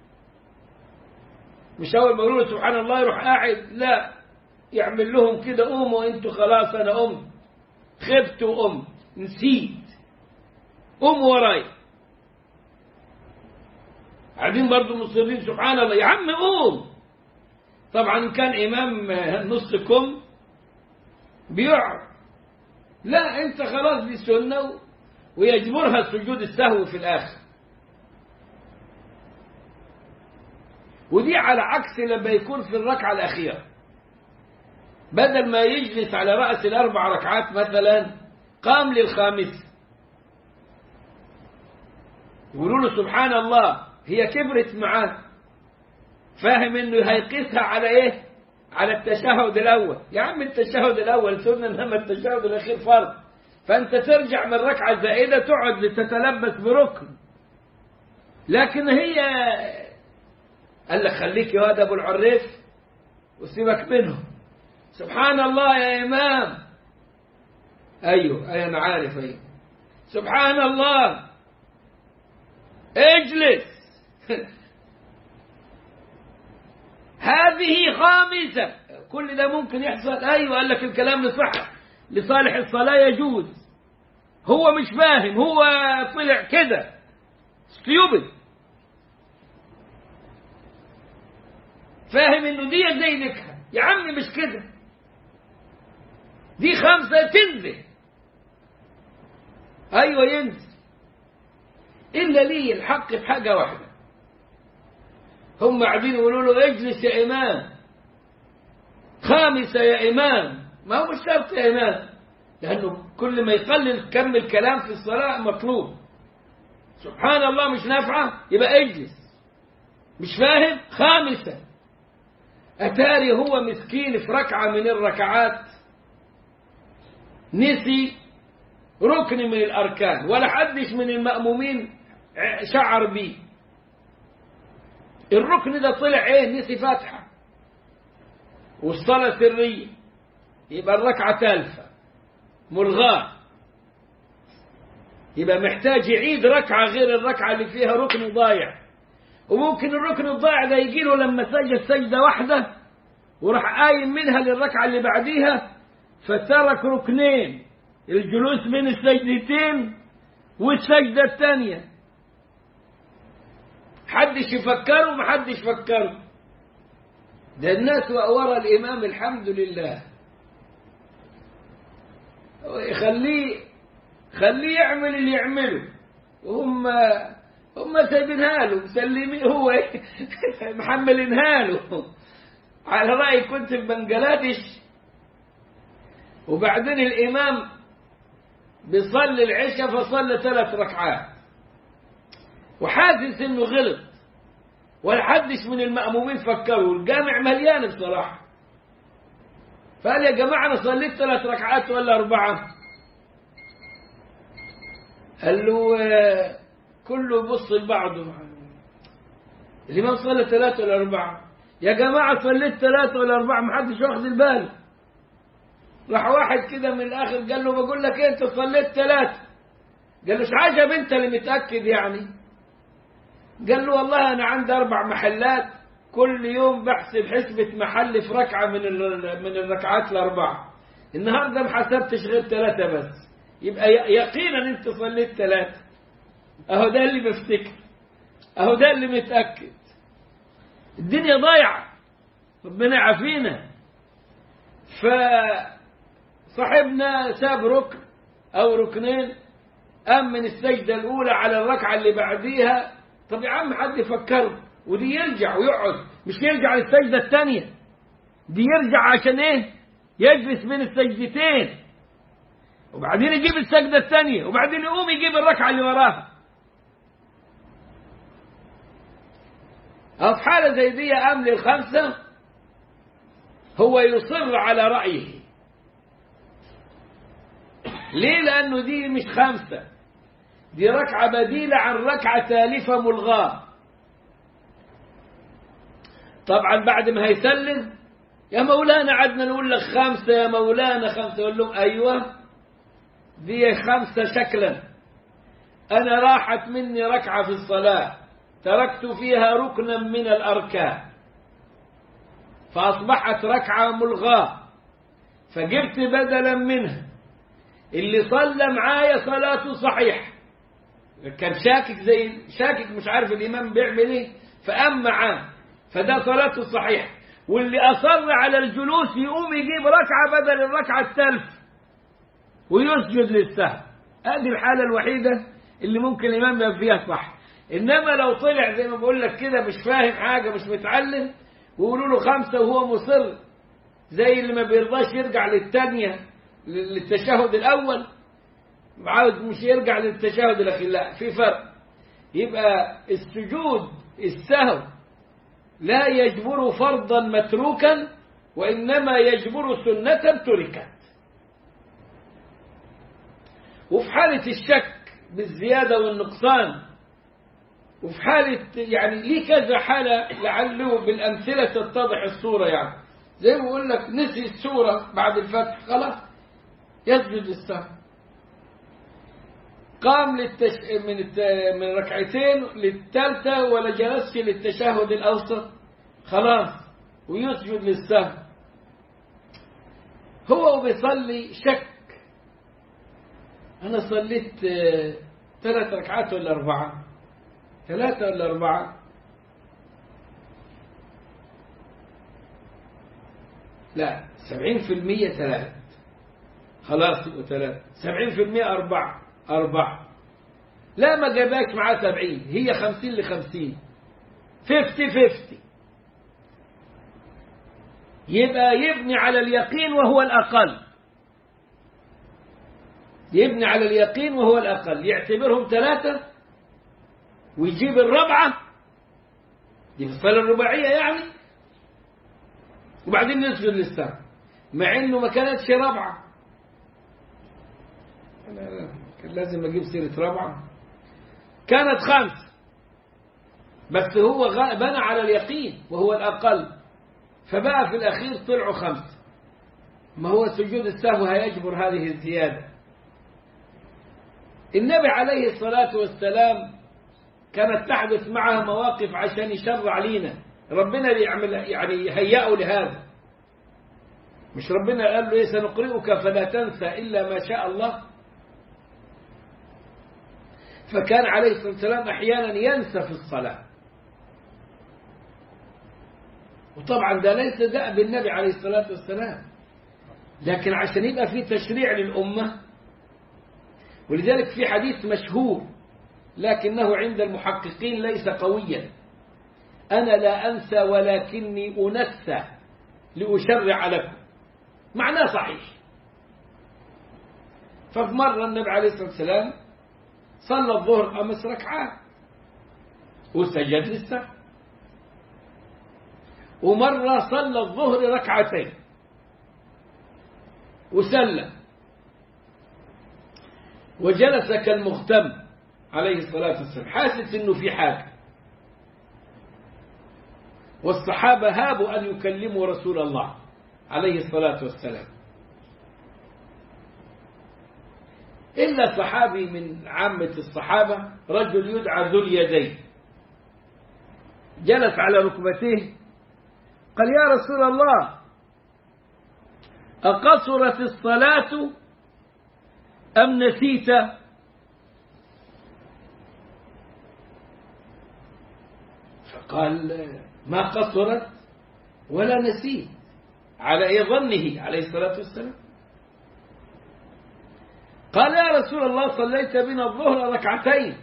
مش اول ما يقولوا له سبحان الله يروح قاعد لا يعمل لهم كده قوموا انتوا خلاص انا قمت خبت وقمت نسيت قوموا وراي قاعدين برضو مصرين سبحان الله يا عم قوم طبعا كان امام نص كم بيقعد لا انت خلاص دي سنه ويجبرها سجود السهو في الاخر ودي على عكس لما يكون في الركعه الاخيره بدل ما يجلس على راس الاربع ركعات مثلا قام للخامسه يقولوا له سبحان الله هي كبرت معاه فاهم انه هيقيسها على ايه على التشهد الاول يا عم التشهد الاول سنه انما التشهد الاخير فرض فانت ترجع من ركعه زائده تقعد لتتلبس بركن لكن هي قال لك خليك يا واد ابو العريف وسيبك منهم سبحان الله يا امام ايوه ايوه انا عارف ايوه سبحان الله اجلس هذه خامسة كل ده ممكن يحصل أيوة قال لك الكلام لصح لصالح الصلاة يجوز هو مش فاهم هو طلع كده ستيوبد فاهم انه دي زي نكهة يا عمي مش كده دي خمسة تنزل ايوه ينزل الا لي الحق في حاجة واحدة هم قاعدين يقولوا له اجلس يا إمام خامسة يا إمام ما هو مش شرط يا إمام لأنه كل ما يقلل كم الكلام في الصلاة مطلوب سبحان الله مش نافعة يبقى اجلس مش فاهم خامسة أتاري هو مسكين في ركعة من الركعات نسي ركن من الأركان ولا حدش من المأمومين شعر بيه الركن ده طلع ايه نسي فاتحة والصلاة سرية يبقى الركعة تالفة ملغاة يبقى محتاج يعيد ركعة غير الركعة اللي فيها ركن ضايع وممكن الركن الضايع ده يجي له لما سجد سجدة واحدة وراح قايم منها للركعة اللي بعديها فترك ركنين الجلوس بين السجدتين والسجدة الثانية حدش يفكره محدش فكره ده الناس ورا الإمام الحمد لله خليه خليه يعمل اللي يعمله وهم هم سايبينها له مسلمين هو محملينها له على رأي كنت في بنجلاديش وبعدين الإمام بيصلي العشاء فصلى ثلاث ركعات وحاسس انه غلط ولا حدش من المأمومين فكروا الجامع مليان بصراحة فقال يا جماعة أنا صليت ثلاث ركعات ولا أربعة قال له آه، كله يبص لبعضه الإمام صلى ثلاثة ولا أربعة يا جماعة صليت ثلاثة ولا أربعة محدش واخد البال راح واحد كده من الآخر قال له بقول لك إيه أنت صليت ثلاثة قال له مش عجب أنت اللي متأكد يعني قال له والله أنا عندي أربع محلات كل يوم بحسب حسبة محل في ركعة من ال- من الركعات الأربعة النهاردة ما حسبتش غير ثلاثة بس يبقى ي- يقينا أنت صليت ثلاثة أهو ده اللي بفتكر أهو ده اللي متأكد الدنيا ضايعة ربنا يعافينا فصاحبنا ساب ركن أو ركنين قام من السجدة الأولى على الركعة اللي بعديها طب يا عم حد يفكره ودي يرجع ويقعد مش يرجع للسجدة الثانية دي يرجع عشان ايه يجلس بين السجدتين وبعدين يجيب السجدة الثانية وبعدين يقوم يجيب الركعة اللي وراها أو في حالة زي دي أمل الخمسة هو يصر على رأيه ليه لأنه دي مش خمسة دي ركعة بديلة عن ركعة تالفة ملغاة طبعا بعد ما هيسلم يا مولانا عدنا نقول لك خمسة يا مولانا خمسة يقول لهم أيوة دي خمسة شكلا أنا راحت مني ركعة في الصلاة تركت فيها ركنا من الأركان فأصبحت ركعة ملغاة فجبت بدلا منها اللي صلى معايا صلاته صحيح كان شاكك زي شاكك مش عارف الإمام بيعمل إيه فقام معاه فده صلاته صحيح واللي أصر على الجلوس يقوم يجيب ركعة بدل الركعة الثالث ويسجد للسهو هذه الحالة الوحيدة اللي ممكن الإمام يبقى فيها صح إنما لو طلع زي ما بقول لك كده مش فاهم حاجة مش متعلم ويقولوا له خمسة وهو مصر زي اللي ما بيرضاش يرجع للثانية للتشهد الأول عاوز مش يرجع للتشهد الأخير لا في فرق يبقى السجود السهو لا يجبر فرضا متروكا وإنما يجبر سنة تركت وفي حالة الشك بالزيادة والنقصان وفي حالة يعني ليه كذا حالة لعله بالأمثلة تتضح الصورة يعني زي ما بقول لك نسي السورة بعد الفتح خلاص يسجد السهو قام للتش... من الت... من ركعتين للثالثة ولا جلسش للتشهد الأوسط خلاص ويسجد للسهو هو بيصلي شك أنا صليت ثلاث ركعات ولا أربعة ثلاثة ولا أربعة لا سبعين في المية ثلاث خلاص يبقوا ثلاث سبعين في المية أربعة أربعة لا ما جاباش معاه سبعين هي خمسين لخمسين فيفتي فيفتي يبقى يبني على اليقين وهو الأقل يبني على اليقين وهو الأقل يعتبرهم ثلاثة ويجيب الرابعة دي في الصلاة الرباعية يعني وبعدين يسجد للسهو مع انه ما كانتش رابعة كان لازم اجيب سيرة رابعة كانت خمس بس هو بنى على اليقين وهو الأقل فبقى في الأخير طلعوا خمس ما هو سجود السهو هيجبر هذه الزيادة النبي عليه الصلاة والسلام كانت تحدث معه مواقف عشان يشرع لينا ربنا يعمل يعني يهيئه لهذا مش ربنا قال له ايه سنقرئك فلا تنسى إلا ما شاء الله فكان عليه الصلاة والسلام أحيانا ينسى في الصلاة وطبعا ده ليس دأب النبي عليه الصلاة والسلام لكن عشان يبقى في تشريع للأمة ولذلك في حديث مشهور لكنه عند المحققين ليس قويا أنا لا أنسى ولكني أنسى لأشرع لكم معناه صحيح ففي مرة النبي عليه الصلاة والسلام صلى الظهر خمس ركعات وسجد للسهو ومرة صلى الظهر ركعتين وسلم وجلس كالمختم عليه الصلاة والسلام حاسس انه في حاجة والصحابة هابوا أن يكلموا رسول الله عليه الصلاة والسلام إلا صحابي من عامة الصحابة رجل يدعى ذو اليدين جلس على ركبتيه قال يا رسول الله أقصرت الصلاة أم نسيت فقال ما قصرت ولا نسيت على أي ظنه عليه الصلاة والسلام قال يا رسول الله صليت بنا الظهر ركعتين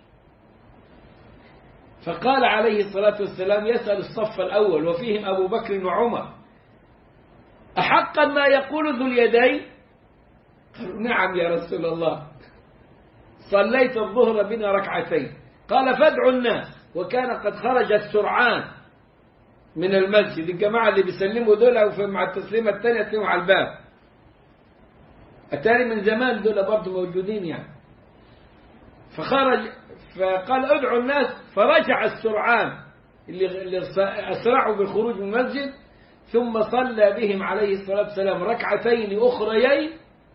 فقال عليه الصلاة والسلام يسأل الصف الأول وفيهم أبو بكر وعمر أحقا ما يقول ذو اليدين قالوا نعم يا رسول الله صليت الظهر بنا ركعتين قال فادعوا الناس وكان قد خرج السرعان من المسجد الجماعة اللي بيسلموا دول وفي مع التسليمة الثانية تلاقيهم على الباب أتاري من زمان دول برضه موجودين يعني فخرج فقال ادعوا الناس فرجع السرعان اللي اللي أسرعوا بالخروج من المسجد ثم صلى بهم عليه الصلاة والسلام ركعتين أخريين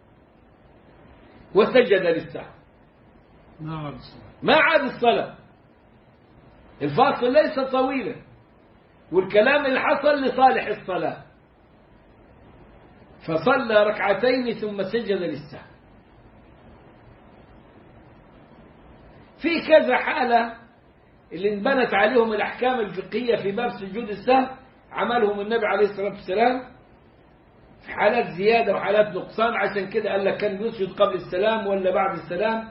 وسجد للسهو ما عاد الصلاة ما عاد الصلاة الفاصل ليس طويلا والكلام اللي حصل لصالح الصلاة فصلى ركعتين ثم سجد للسهو في كذا حالة اللي انبنت عليهم الأحكام الفقهية في باب سجود السهو عملهم النبي عليه الصلاة والسلام في حالات زيادة وحالات نقصان عشان كده قال لك كان يسجد قبل السلام ولا بعد السلام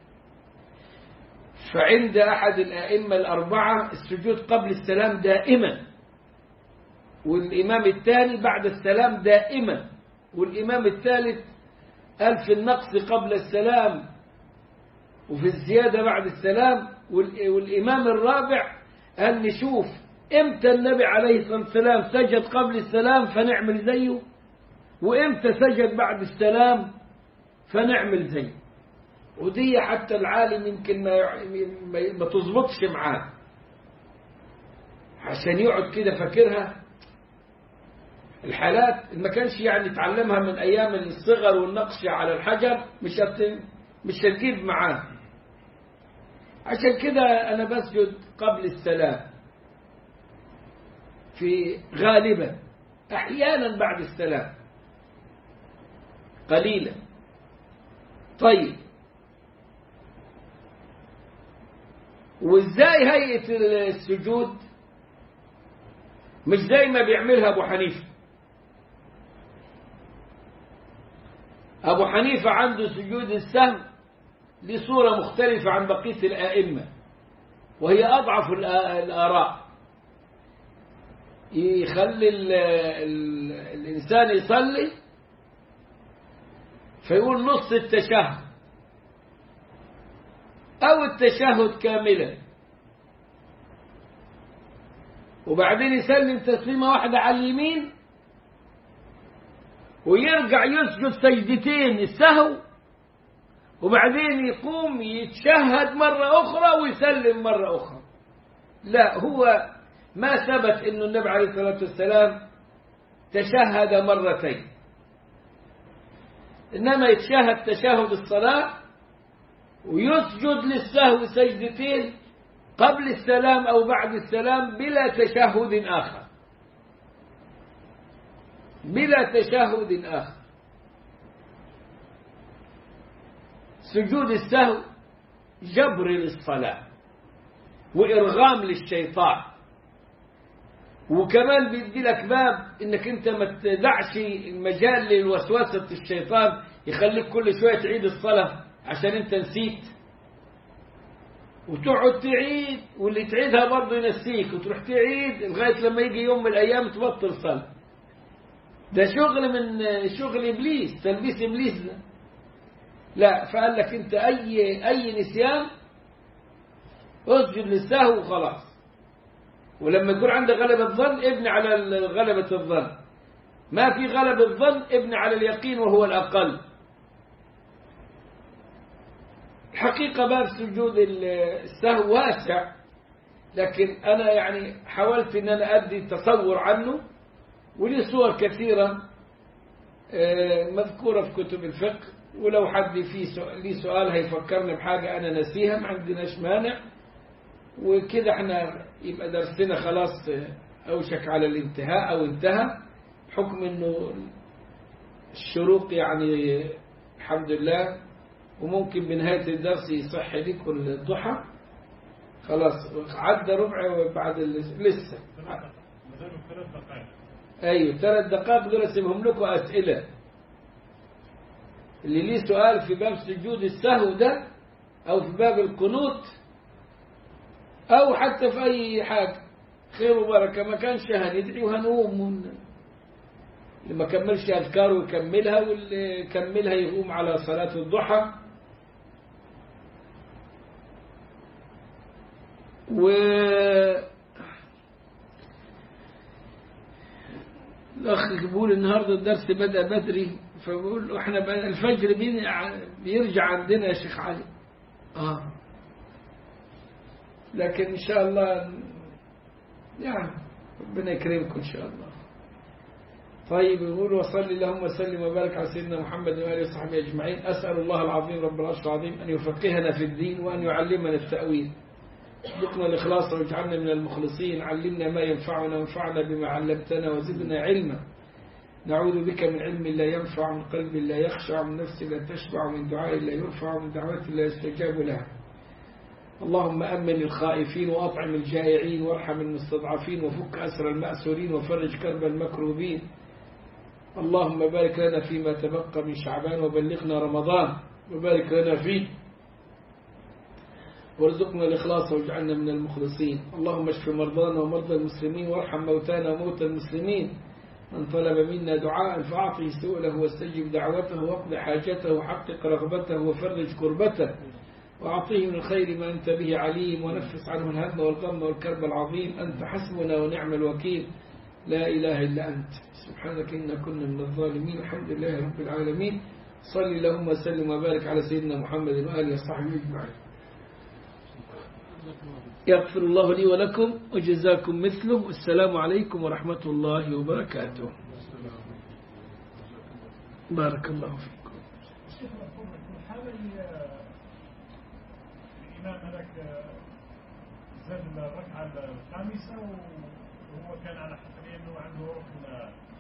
فعند أحد الأئمة الأربعة السجود قبل السلام دائما والإمام الثاني بعد السلام دائما والإمام الثالث قال في النقص قبل السلام وفي الزيادة بعد السلام وال- والإمام الرابع قال نشوف إمتى النبي عليه الصلاة والسلام سجد قبل السلام فنعمل زيه وإمتى سجد بعد السلام فنعمل زيه ودي حتى العالم يمكن ما يع- ما- ما تظبطش معاه عشان يقعد كده فاكرها الحالات ما كانش يعني يتعلمها من ايام الصغر والنقش على الحجر مش هت... مش هتجيب معاه عشان كده انا بسجد قبل السلام في غالبا احيانا بعد السلام قليلا طيب وازاي هيئه السجود مش زي ما بيعملها ابو حنيفه أبو حنيفة عنده سجود السهو لصورة مختلفة عن بقية الآئمة وهي أضعف الآ- الآراء يخلي ال ال الإنسان يصلي فيقول نص التشهد أو التشهد كاملا وبعدين يسلم تسليمة واحدة على اليمين ويرجع يسجد سجدتين السهو وبعدين يقوم يتشهد مرة أخرى ويسلم مرة أخرى لا هو ما ثبت أن النبي عليه الصلاة والسلام تشهد مرتين إنما يتشهد تشهد الصلاة ويسجد للسهو سجدتين قبل السلام أو بعد السلام بلا تشهد آخر بلا تشهد آخر سجود السهو جبر للصلاة وإرغام للشيطان وكمان بيدي لك باب انك انت ما تدعش مجال للوسوسة الشيطان يخليك كل شوية تعيد الصلاة عشان انت نسيت وتقعد تعيد واللي تعيدها برضه ينسيك وتروح تعيد لغاية لما يجي يوم من الأيام تبطل صلاة ده شغل من شغل إبليس تلبيس إبليس ده لا فقال لك أنت أي أي نسيان اسجد للسهو وخلاص ولما يكون عندك غلبة ظن ابني على غلبة الظن ما في غلبة ظن ابني على اليقين وهو الأقل الحقيقة باب سجود السهو واسع لكن أنا يعني حاولت أن أنا أدي تصور عنه ولي صور كثيرة مذكورة في كتب الفقه ولو حد في سؤال لي سؤال هيفكرني بحاجة أنا نسيها ما عندناش مانع وكده احنا يبقى درسنا خلاص أوشك على الانتهاء أو انتهى بحكم أنه الشروق يعني الحمد لله وممكن بنهاية الدرس يصح لكم الضحى خلاص عدى ربع وبعد لسه ايوه ثلاث دقائق دول اسيبهم لكم اسئله اللي ليه سؤال في باب سجود السهو ده او في باب القنوت او حتى في اي حاجه خير وبركه ما كانش هندعي وهنقوم اللي ما كملش أذكاره يكملها واللي كملها يقوم على صلاة الضحى و الأخ بيقول النهاردة الدرس بدأ بدري فبقول له احنا بقى الفجر بين- بيرجع عندنا يا شيخ علي اه لكن ان شاء الله يعني ربنا يكرمكم ان شاء الله طيب يقول وصل اللهم وسلم وبارك على سيدنا محمد وآله وصحبه أجمعين أسأل الله العظيم رب العرش العظيم أن يفقهنا في الدين وأن يعلمنا التأويل ارزقنا الإخلاص واجعلنا من المخلصين علمنا ما ينفعنا وانفعنا بما علمتنا وزدنا علما نعوذ بك من علم لا ينفع من قلب لا يخشع من نفس لا تشبع من دعاء لا يرفع من دعوات لا يستجاب لها اللهم أمن الخائفين وأطعم الجائعين وارحم المستضعفين وفك أسر المأسورين وفرج كرب المكروبين اللهم بارك لنا فيما تبقى من شعبان وبلغنا رمضان وبارك لنا فيه وارزقنا الإخلاص واجعلنا من المخلصين اللهم اشف مرضانا ومرضى المسلمين وارحم موتانا وموتى المسلمين من طلب منا دعاء فأعطه سؤله واستجب دعوته واقض حاجته وحقق رغبته وفرج كربته وأعطيه من الخير ما أنت به عليم ونفس عنه الهم والغم والكرب العظيم أنت حسبنا ونعم الوكيل لا إله إلا أنت سبحانك إنا كنا من الظالمين الحمد لله رب العالمين صل اللهم وسلم وبارك على سيدنا محمد وآله وصحبه أجمعين يغفر الله لي ولكم وجزاكم مثله والسلام عليكم ورحمة الله وبركاته بارك الله فيكم الشيخ مرحوم الحالة اللي الإمام هذاك زاد الركعة الخامسة وهو كان على حسب أنه عنده ركن